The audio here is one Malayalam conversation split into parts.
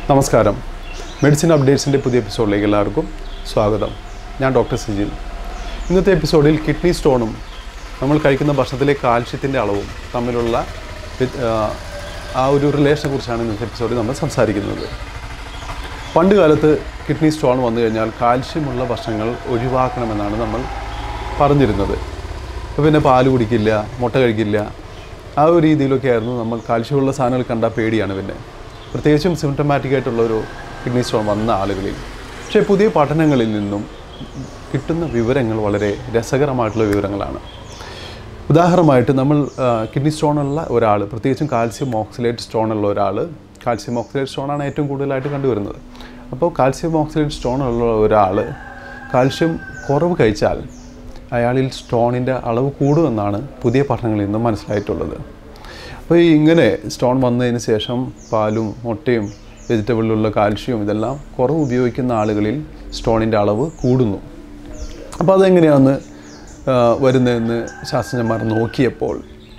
നമസ്കാരം മെഡിസിൻ അപ്ഡേറ്റ്സിൻ്റെ പുതിയ എപ്പിസോഡിലേക്ക് എല്ലാവർക്കും സ്വാഗതം ഞാൻ ഡോക്ടർ സിജിൽ ഇന്നത്തെ എപ്പിസോഡിൽ കിഡ്നി സ്റ്റോണും നമ്മൾ കഴിക്കുന്ന ഭക്ഷണത്തിലെ കാൽഷ്യത്തിൻ്റെ അളവും തമ്മിലുള്ള വ്യത്- ആ, ആ ഒരു റിലേഷനെ കുറിച്ചാണ് ഇന്നത്തെ എപ്പിസോഡിൽ നമ്മൾ സംസാരിക്കുന്നത് പണ്ട് കാലത്ത് കിഡ്നി സ്റ്റോൺ വന്നു കഴിഞ്ഞാൽ കാൽഷ്യമുള്ള ഭക്ഷണങ്ങൾ ഒഴിവാക്കണമെന്നാണ് നമ്മൾ പറഞ്ഞിരുന്നത് അപ്പോൾ പിന്നെ പാല് കുടിക്കില്ല മുട്ട കഴിക്കില്ല ആ ഒരു രീതിയിലൊക്കെ ആയിരുന്നു നമ്മൾ കാൽഷ്യമുള്ള സാധനങ്ങൾ കണ്ടാൽ പേടിയാണ് പിന്നെ പ്രത്യേകിച്ചും സിംറ്റമാറ്റിക് ആയിട്ടുള്ള ഒരു കിഡ്നി സ്റ്റോൺ വന്ന ആളുകളിൽ പക്ഷേ പുതിയ പഠനങ്ങളിൽ നിന്നും കിട്ടുന്ന വിവരങ്ങൾ വളരെ രസകരമായിട്ടുള്ള വിവരങ്ങളാണ് ഉദാഹരണമായിട്ട് നമ്മൾ ആ, കിഡ്നി സ്റ്റോണുള്ള ഒരാൾ പ്രത്യേകിച്ചും കാൽസ്യം ഓക്സിലേറ്റ് സ്റ്റോണുള്ള ഒരാൾ കാൽസ്യം ഓക്സിലേറ്റ് സ്റ്റോണാണ് ഏറ്റവും കൂടുതലായിട്ട് കണ്ടുവരുന്നത് അപ്പോൾ കാൽസ്യം ഓക്സിലേറ്റ് സ്റ്റോണുള്ള ഒരാൾ കാൽസ്യം കുറവ് കഴിച്ചാൽ അയാളിൽ സ്റ്റോണിൻ്റെ അളവ് കൂടുമെന്നാണ് പുതിയ പഠനങ്ങളിൽ നിന്നും മനസ്സിലായിട്ടുള്ളത് അപ്പോൾ ഈ ഇങ്ങനെ സ്റ്റോൺ വന്നതിന് ശേഷം പാലും മുട്ടയും വെജിറ്റബിളിലുള്ള കാൽഷ്യവും ഇതെല്ലാം കുറവ് ഉപയോഗിക്കുന്ന ആളുകളിൽ സ്റ്റോണിൻ്റെ അളവ് കൂടുന്നു അപ്പോൾ അതെങ്ങനെയാണെന്ന് ആ, വരുന്നതെന്ന് ശാസ്ത്രജ്ഞന്മാർ നോക്കിയപ്പോൾ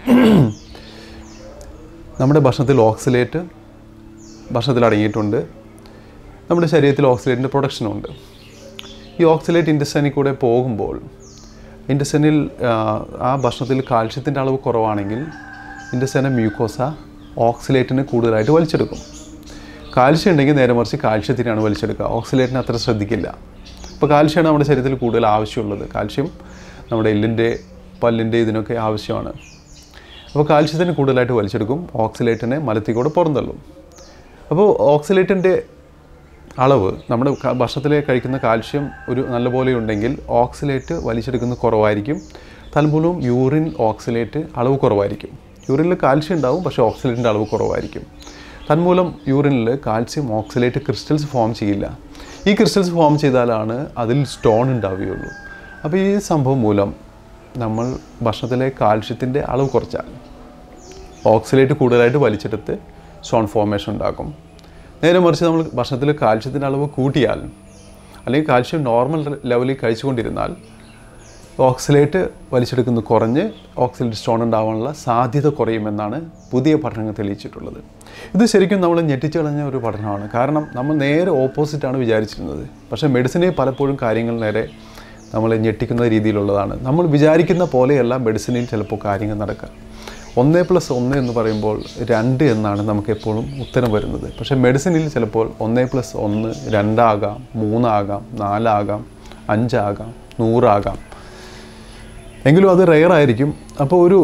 നമ്മുടെ ഭക്ഷണത്തിൽ ഓക്സിലേറ്റ് ഭക്ഷണത്തിൽ അടങ്ങിയിട്ടുണ്ട് നമ്മുടെ ശരീരത്തിൽ ഓക്സിലേറ്റിൻ്റെ പ്രൊഡക്ഷനുണ്ട് ഈ ഓക്സിലേറ്റ് ഇൻഡസ്റ്റനിൽ കൂടെ പോകുമ്പോൾ ഇൻഡസ്റ്റനിൽ ആ ഭക്ഷണത്തിൽ കാൽഷ്യത്തിൻ്റെ അളവ് കുറവാണെങ്കിൽ ഇൻഡസ്റ്റനെ മ്യൂക്കോസ ഓക്സിലേറ്റിന് കൂടുതലായിട്ട് വലിച്ചെടുക്കും കാൽഷ്യം ഉണ്ടെങ്കിൽ നേരെ മറിച്ച് കാൽഷ്യത്തിനാണ് വലിച്ചെടുക്കുക ഓക്സിലേറ്റിന് അത്ര ശ്രദ്ധിക്കില്ല അപ്പോൾ കാൽഷ്യമാണ് നമ്മുടെ ശരീരത്തിൽ കൂടുതൽ ആവശ്യമുള്ളത് കാൽഷ്യം നമ്മുടെ എല്ലിൻ്റെ പല്ലിൻ്റെ ഇതിനൊക്കെ ആവശ്യമാണ് അപ്പോൾ കാൽഷ്യത്തിന് കൂടുതലായിട്ട് വലിച്ചെടുക്കും ഓക്സിലേറ്റിനെ മലത്തിൽ കൂടെ പുറന്തള്ളും അപ്പോൾ ഓക്സിലേറ്റിൻ്റെ അളവ് നമ്മുടെ ക- ഭക്ഷണത്തിൽ കഴിക്കുന്ന കാൽഷ്യം ഒരു നല്ലപോലെ ഉണ്ടെങ്കിൽ ഓക്സിലേറ്റ് വലിച്ചെടുക്കുന്നത് കുറവായിരിക്കും തൽമൂലം യൂറിൻ ഓക്സിലേറ്റ് അളവ് കുറവായിരിക്കും യൂറിനിൽ കാൽഷ്യം ഉണ്ടാവും പക്ഷേ ഓക്സിലേറ്റിൻ്റെ അളവ് കുറവായിരിക്കും തന്മൂലം യൂറിനിൽ കാൽസ്യം ഓക്സിലേറ്റ് ക്രിസ്റ്റൽസ് ഫോം ചെയ്യില്ല ഈ ക്രിസ്റ്റൽസ് ഫോം ചെയ്താലാണ് അതിൽ സ്റ്റോൺ ഉണ്ടാവുകയുള്ളൂ അപ്പോൾ ഈ സംഭവം മൂലം നമ്മൾ ഭക്ഷണത്തിലെ കാൽഷ്യത്തിൻ്റെ അളവ് കുറച്ചാൽ ഓക്സിലേറ്റ് കൂടുതലായിട്ട് വലിച്ചെടുത്ത് സ്റ്റോൺ ഫോർമേഷൻ ഉണ്ടാക്കും നേരെ മറിച്ച് നമ്മൾ ഭക്ഷണത്തിൽ കാൽഷ്യത്തിൻ്റെ അളവ് കൂട്ടിയാൽ അല്ലെങ്കിൽ കാൽഷ്യം നോർമൽ ലെവലിൽ കഴിച്ചുകൊണ്ടിരുന്നാൽ ഓക്സിലേറ്റ് വലിച്ചെടുക്കുന്നത് കുറഞ്ഞ് ഓക്സിലേറ്റ് സ്റ്റോൺ ഉണ്ടാവാനുള്ള സാധ്യത കുറയുമെന്നാണ് പുതിയ പഠനങ്ങൾ തെളിയിച്ചിട്ടുള്ളത് ഇത് ശരിക്കും നമ്മൾ ഞെട്ടിച്ചു കളഞ്ഞ ഒരു പഠനമാണ് കാരണം നമ്മൾ നേരെ ഓപ്പോസിറ്റാണ് വിചാരിച്ചിരുന്നത് പക്ഷേ മെഡിസിനെ പലപ്പോഴും കാര്യങ്ങൾ നേരെ നമ്മളെ ഞെട്ടിക്കുന്ന രീതിയിലുള്ളതാണ് നമ്മൾ വിചാരിക്കുന്ന പോലെയല്ല മെഡിസിനിൽ ചിലപ്പോൾ കാര്യങ്ങൾ നടക്കുക ഒന്ന് പ്ലസ് ഒന്ന് എന്ന് പറയുമ്പോൾ രണ്ട് എന്നാണ് നമുക്ക് എപ്പോഴും ഉത്തരം വരുന്നത് പക്ഷേ മെഡിസിനിൽ ചിലപ്പോൾ ഒന്ന് പ്ലസ് ഒന്ന് രണ്ടാകാം മൂന്നാകാം നാലാകാം അഞ്ചാകാം നൂറാകാം എങ്കിലും അത് റെയർ ആയിരിക്കും അപ്പോൾ ഒരു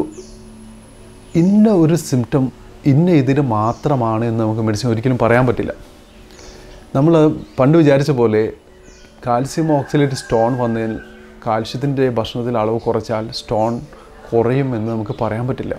ഇന്ന ഒരു സിംറ്റം ഇന്ന ഇതിന് മാത്രമാണ് എന്ന് നമുക്ക് മെഡിസിൻ ഒരിക്കലും പറയാൻ പറ്റില്ല നമ്മൾ പണ്ട് വിചാരിച്ച പോലെ കാൽസ്യം ഓക്സിലേറ്റ് സ്റ്റോൺ വന്നതിൽ കാൽസ്യത്തിൻ്റെ ഭക്ഷണത്തിൽ അളവ് കുറച്ചാൽ സ്റ്റോൺ കുറയും എന്ന് നമുക്ക് പറയാൻ പറ്റില്ല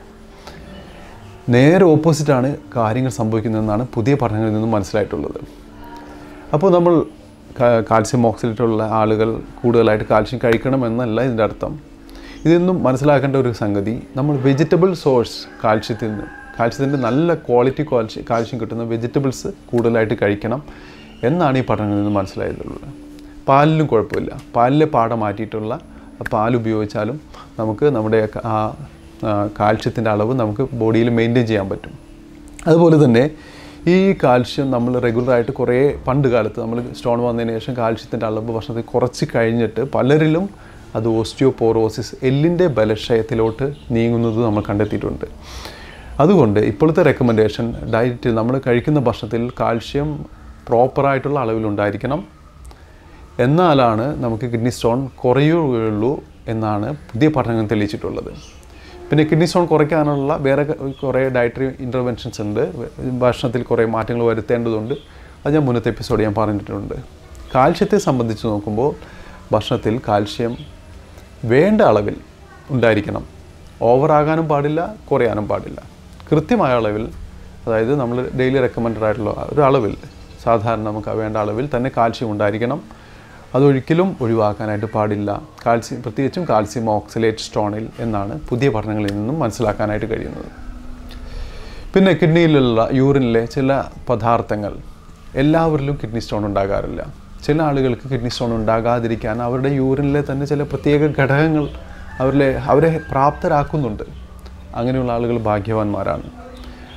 നേരെ ഓപ്പോസിറ്റാണ് കാര്യങ്ങൾ സംഭവിക്കുന്നതെന്നാണ് പുതിയ പഠനങ്ങളിൽ നിന്നും മനസ്സിലായിട്ടുള്ളത് അപ്പോൾ നമ്മൾ കാ- കാൽസ്യം ഓക്സിലേറ്റ് ഉള്ള ആളുകൾ കൂടുതലായിട്ട് കാൽസ്യം കഴിക്കണം എന്നല്ല ഇതിൻ്റെ അർത്ഥം ഇതൊന്നും മനസ്സിലാക്കേണ്ട ഒരു സംഗതി നമ്മൾ വെജിറ്റബിൾ സോഴ്സ് കാൽസ്യത്തിൽ നിന്ന് കാൽസ്യത്തിൻ്റെ നല്ല ക്വാളിറ്റി കാൽസ്യം കാൽസ്യം കിട്ടുന്ന വെജിറ്റബിൾസ് കൂടുതലായിട്ട് കഴിക്കണം എന്നാണ് ഈ പഠനങ്ങളിൽ നിന്ന് മനസ്സിലായിട്ടുള്ളത് പാലിലും കുഴപ്പമില്ല പാലിലെ പാട മാറ്റിയിട്ടുള്ള ആ പാൽ ഉപയോഗിച്ചാലും നമുക്ക് നമ്മുടെ ആ കാൽസ്യത്തിൻ്റെ അളവ് നമുക്ക് ബോഡിയിൽ മെയിൻറ്റെയിൻ ചെയ്യാൻ പറ്റും അതുപോലെ തന്നെ ഈ കാൽഷ്യം നമ്മൾ റെഗുലറായിട്ട് കുറേ പണ്ട് കാലത്ത് നമ്മൾ സ്റ്റോൺ വന്നതിന് ശേഷം കാൽഷ്യത്തിൻ്റെ അളവ് ഭക്ഷണത്തിൽ കുറച്ച് കഴിഞ്ഞിട്ട് പലരിലും അത് ഓസ്റ്റിയോപോറോസിസ് എല്ലിൻ്റെ ബലക്ഷയത്തിലോട്ട് നീങ്ങുന്നത് നമ്മൾ കണ്ടെത്തിയിട്ടുണ്ട് അതുകൊണ്ട് ഇപ്പോഴത്തെ റെക്കമെൻഡേഷൻ ഡയറ്റിൽ നമ്മൾ കഴിക്കുന്ന ഭക്ഷണത്തിൽ കാൽഷ്യം പ്രോപ്പറായിട്ടുള്ള അളവിലുണ്ടായിരിക്കണം എന്നാലാണ് നമുക്ക് കിഡ്നി സ്റ്റോൺ കുറയുകയുള്ളൂ എന്നാണ് പുതിയ പഠനങ്ങൾ തെളിയിച്ചിട്ടുള്ളത് പിന്നെ കിഡ്നി സ്റ്റോൺ കുറയ്ക്കാനുള്ള വേറെ ക- കുറേ ഡയറ്ററി ഇൻ്റർവെൻഷൻസ് ഉണ്ട് ഭക്ഷണത്തിൽ കുറേ മാറ്റങ്ങൾ വരുത്തേണ്ടതുണ്ട് അത് ഞാൻ മുന്നത്തെ എപ്പിസോഡ് ഞാൻ പറഞ്ഞിട്ടുണ്ട് കാൽഷ്യത്തെ സംബന്ധിച്ച് നോക്കുമ്പോൾ ഭക്ഷണത്തിൽ കാൽഷ്യം വേണ്ട അളവിൽ ഉണ്ടായിരിക്കണം ഓവറാകാനും പാടില്ല കുറയാനും പാടില്ല കൃത്യമായ അളവിൽ അതായത് നമ്മൾ ഡെയിലി റെക്കമെൻഡഡ് ആയിട്ടുള്ള ഒരു അളവിൽ സാധാരണ നമുക്ക് വേണ്ട അളവിൽ തന്നെ കാൽഷ്യം ഉണ്ടായിരിക്കണം അതൊരിക്കലും ഒഴിവാക്കാനായിട്ട് പാടില്ല കാൽസ്യം പ്രത്യേകിച്ചും കാൽസ്യം ഓക്സിലേറ്റ് സ്റ്റോണിൽ എന്നാണ് പുതിയ പഠനങ്ങളിൽ നിന്നും മനസ്സിലാക്കാനായിട്ട് കഴിയുന്നത് പിന്നെ കിഡ്നിയിലുള്ള യൂറിനിലെ ചില പദാർത്ഥങ്ങൾ എല്ലാവരിലും കിഡ്നി സ്റ്റോൺ ഉണ്ടാകാറില്ല ചില ആളുകൾക്ക് കിഡ്നി സ്റ്റോൺ ഉണ്ടാകാതിരിക്കാൻ അവരുടെ യൂറിനിലെ തന്നെ ചില പ്രത്യേക ഘടകങ്ങൾ അവരിലെ അവരെ പ്രാപ്തരാക്കുന്നുണ്ട് അങ്ങനെയുള്ള ആളുകൾ ഭാഗ്യവാന്മാരാണ്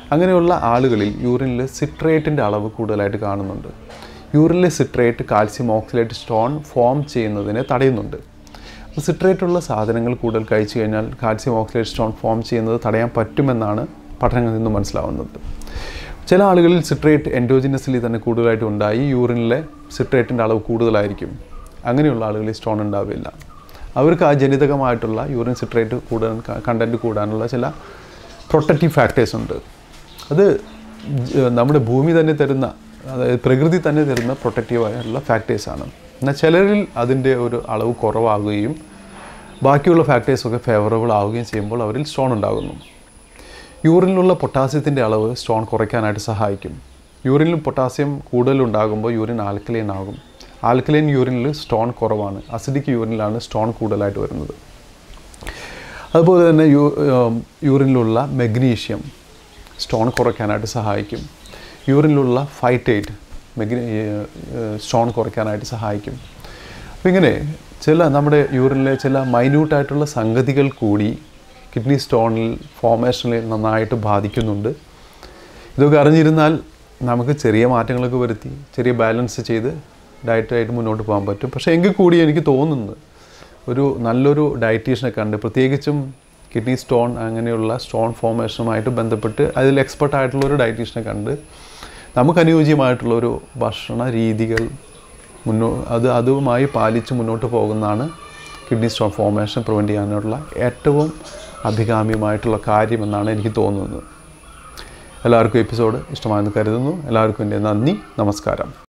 അങ്ങനെയുള്ള ആളുകളിൽ യൂറിനിൽ സിട്രേറ്റിൻ്റെ അളവ് കൂടുതലായിട്ട് കാണുന്നുണ്ട് യൂറിനിലെ citrate calcium oxalate stone form ചെയ്യുന്നതിനെ തടയുന്നുണ്ട് അപ്പോൾ സിട്രേറ്റ് ഉള്ള സാധനങ്ങൾ കൂടുതൽ കഴിച്ചു കഴിഞ്ഞാൽ കാൽസ്യം ഓക്സിലേറ്റ് സ്റ്റോൺ ഫോം ചെയ്യുന്നത് തടയാൻ പറ്റുമെന്നാണ് പഠനങ്ങളിൽ നിന്ന് മനസ്സിലാവുന്നത് ചില ആളുകളിൽ സിട്രേറ്റ് എൻഡോജിനസ്ലി തന്നെ കൂടുതലായിട്ട് ഉണ്ടായി യൂറിനിലെ സിട്രേറ്റിൻ്റെ അളവ് കൂടുതലായിരിക്കും അങ്ങനെയുള്ള ആളുകളിൽ സ്റ്റോൺ ഉണ്ടാവില്ല അവർക്ക് ആ ജനിതകമായിട്ടുള്ള യൂറിൻ സിട്രേറ്റ് കൂടാൻ കണ്ടൻറ്റ് കൂടാനുള്ള ചില പ്രൊട്ടക്റ്റീവ് ഫാക്ടേഴ്സ് ഉണ്ട് അത് ജ- നമ്മുടെ ഭൂമി തന്നെ തരുന്ന അതായത് പ്രകൃതി തന്നെ തരുന്ന പ്രൊട്ടക്റ്റീവായിട്ടുള്ള ഫാക്ടേഴ്സാണ് എന്നാൽ ചിലരിൽ അതിൻ്റെ ഒരു അളവ് കുറവാകുകയും ബാക്കിയുള്ള ഫാക്ടേഴ്സൊക്കെ ഫേവറബിൾ ആവുകയും ചെയ്യുമ്പോൾ അവരിൽ സ്റ്റോൺ ഉണ്ടാകുന്നു യൂറിനിലുള്ള പൊട്ടാസ്യത്തിൻ്റെ അളവ് സ്റ്റോൺ കുറയ്ക്കാനായിട്ട് സഹായിക്കും യൂറിനിൽ പൊട്ടാസ്യം കൂടുതലുണ്ടാകുമ്പോൾ യൂറിൻ ആൽക്കലൈൻ ആകും ആൽക്കലൈൻ യൂറിനിൽ സ്റ്റോൺ കുറവാണ് അസിഡിക് യൂറിനിലാണ് സ്റ്റോൺ കൂടുതലായിട്ട് വരുന്നത് അതുപോലെ തന്നെ യൂ ഉം, യൂറിനിലുള്ള മെഗ്നീഷ്യം സ്റ്റോൺ കുറയ്ക്കാനായിട്ട് സഹായിക്കും യൂറിനിലുള്ള ഫൈറ്റേറ്റ് മെഗ്നി സ്റ്റോൺ കുറയ്ക്കാനായിട്ട് സഹായിക്കും അപ്പോൾ ഇങ്ങനെ ചില നമ്മുടെ യൂറിനിലെ ചില മൈന്യൂട്ടായിട്ടുള്ള സംഗതികൾ കൂടി കിഡ്നി സ്റ്റോണിൽ ഫോമേഷനിൽ നന്നായിട്ട് ബാധിക്കുന്നുണ്ട് ഇതൊക്കെ അറിഞ്ഞിരുന്നാൽ നമുക്ക് ചെറിയ മാറ്റങ്ങളൊക്കെ വരുത്തി ചെറിയ ബാലൻസ് ചെയ്ത് ഡയറ്റായിട്ട് മുന്നോട്ട് പോകാൻ പറ്റും പക്ഷേ എങ്കിൽ കൂടി എനിക്ക് തോന്നുന്നത് ഒരു നല്ലൊരു ഡയറ്റീഷ്യനെ കണ്ട് പ്രത്യേകിച്ചും കിഡ്നി സ്റ്റോൺ അങ്ങനെയുള്ള സ്റ്റോൺ ഫോമേഷനുമായിട്ട് ബന്ധപ്പെട്ട് അതിൽ എക്സ്പെർട്ട് ആയിട്ടുള്ള ഒരു ഡയറ്റീഷ്യനെ കണ്ട് നമുക്ക് അനുയോജ്യമായിട്ടുള്ള ഒരു ഭക്ഷണ രീതികൾ മുന്നോ അത് അതുമായി പാലിച്ച് മുന്നോട്ട് പോകുന്നതാണ് കിഡ്നി സ്റ്റോൺ ഫോമേഷൻ പ്രിവെൻറ്റ് ചെയ്യാനുള്ള ഏറ്റവും അഭികാമ്യമായിട്ടുള്ള കാര്യമെന്നാണ് എനിക്ക് തോന്നുന്നത് എല്ലാവർക്കും എപ്പിസോഡ് ഇഷ്ടമായെന്ന് കരുതുന്നു എല്ലാവർക്കും എൻ്റെ നന്ദി നമസ്കാരം